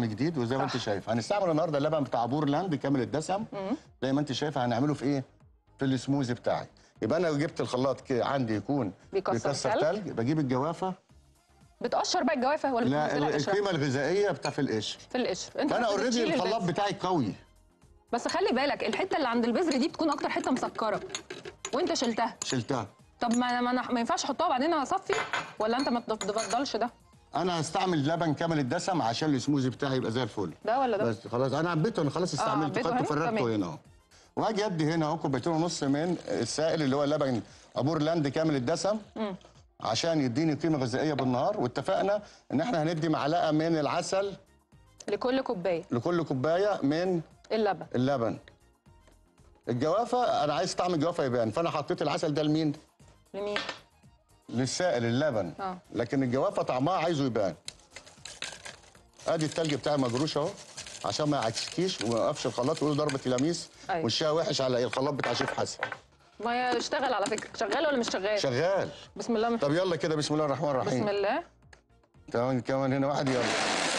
طعم جديد وزي ما انت شايف هنستعمل النهارده اللبن بتاع بورلاند كامل الدسم زي ما انت شايفه هنعمله في ايه في السموزي بتاعي يبقى انا جبت الخلاط كده عندي يكون بيكسر تلج. تلج بجيب الجوافه بتقشر بقى الجوافه ولا لا بتنزلها قشرة؟ القيمه الغذائيه بتاع في القشر في القشر انت فانا بس اوريدي بتشيل الخلاط البذر. بتاعي قوي بس خلي بالك الحته اللي عند البذر دي بتكون اكتر حته مسكره وانت شلتها شلتها طب ما ما, أنا- ما ينفعش احطها بعدين اصفي ولا انت ما تفضلش ده انا هستعمل لبن كامل الدسم عشان السموزي بتاعي يبقى زي الفل ده ولا ده بس خلاص انا عبيته انا خلاص استعملته عبيته خدته هنا؟ فرغته تمام. هنا اهو واجي ادي هنا اهو كوبايتين ونص من السائل اللي هو لبن ابور لاند كامل الدسم عشان يديني قيمه غذائيه بالنهار واتفقنا ان احنا هندي معلقه من العسل لكل كوبايه لكل كوبايه من اللبن اللبن الجوافه انا عايز طعم الجوافه يبان فانا حطيت العسل ده لمين لمين للسائل اللبن آه. لكن الجوافه طعمها عايزه يبان ادي التلج بتاعي مجروش اهو عشان ما يعكسكيش وما يوقفش الخلاط ويقول ضربه تلاميذ أيوة. وشها وحش على الخلاط بتاع شيف حسن ما يشتغل على فكره شغال ولا مش شغال شغال بسم الله طب يلا كده بسم الله الرحمن الرحيم بسم الله كمان كمان هنا واحد يلا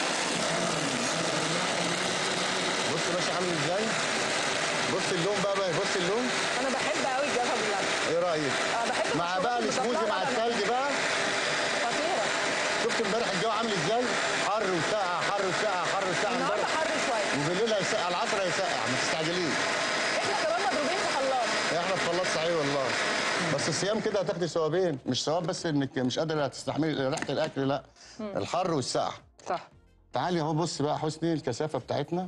بص يا باشا عامل ازاي بص اللون بقى, بقى بص اللون انا بحب قوي الجبهه باللبن ايه رايك اه بحب مع بقى المشروبات السموزي مع المسكرة التلج بقى خطيره شفت امبارح الجو عامل ازاي حر وساقع حر وساقع حر وساقع النهارده امبارح حر شويه وبالليل هيسقع العصر هيسقع ما تستعجليش احنا كمان مضروبين في خلاط احنا في خلاط صحيح والله بس الصيام كده هتاخدي ثوابين مش ثواب بس انك مش قادره تستحملي ريحه الاكل لا الحر والسقع صح تعالي اهو بص بقى حسني الكثافه بتاعتنا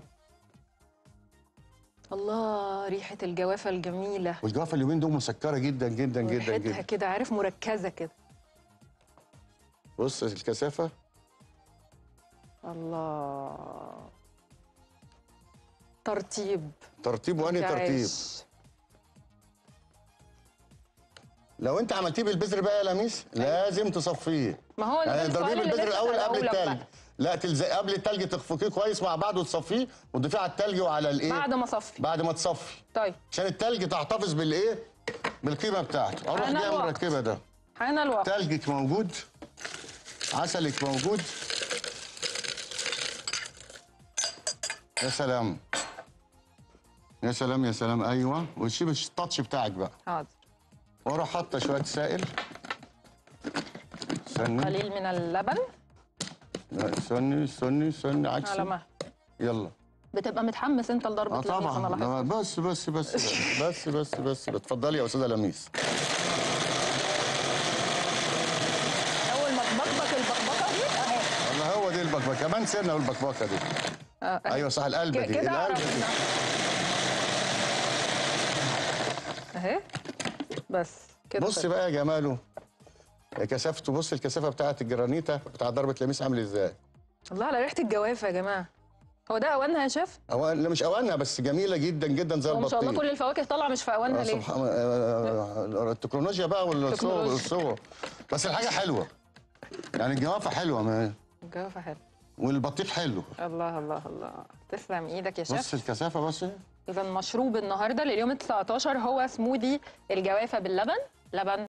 الله ريحه الجوافه الجميله والجوافه اليومين دول مسكره جدا جدا جدا ريحتها جدا كده عارف مركزه كده بص الكثافه الله ترتيب ترتيب وانهي ترتيب عيش. لو انت عملتيه بالبذر بقى يا لميس لازم تصفيه ما هو ده يعني السؤال تضربيه اللي بالبذر لسه الاول قبل سألهولك التلج بقى. لا تلزق قبل التلج تخفقيه كويس مع بعض وتصفيه وتضيفيه على التلج وعلى الايه بعد ما اصفي بعد ما تصفي طيب عشان التلج تحتفظ بالايه بالقيمه بتاعته اروح أنا جاي الوقت. مركبه ده حان الوقت تلجك موجود عسلك موجود يا سلام يا سلام يا سلام ايوه وتشيب التاتش بتاعك بقى حاضر واروح حاطه شويه سائل استني قليل من اللبن لا، استني استني استني على عكسي ما يلا بتبقى متحمس انت لضربه اه لميس انا طبعا لاحظت لا، بس بس بس بس بس بس اتفضلي يا استاذه لميس اول ما تبقبق البقبقه دي اهي والله هو دي البكبكه كمان سيرنا والبكبكه دي آه، أهي. ايوه صح القلبه ك- دي كده القلبه عرفنا دي اهي بس كده بص كده. بقى يا جماله كثافته بص الكثافه بتاعت الجرانيتا بتاع ضربه لميس عامل ازاي الله على ريحه الجوافه يا جماعه هو ده اوانها يا شيف هو لا مش اوانها بس جميله جدا جدا زي هو ما شاء الله البطيخ كل الفواكه طالعه مش في اوانها آه، ليه سبحان آه، التكنولوجيا بقى والصور التكنولوجيا. والصور بس الحاجه حلوه يعني الجوافه حلوه ما الجوافه حلو والبطيخ حلو الله الله الله تسلم ايدك يا بص شيف الكثافه بس اذا مشروب النهارده لليوم ال 19 هو سموذي الجوافه باللبن لبن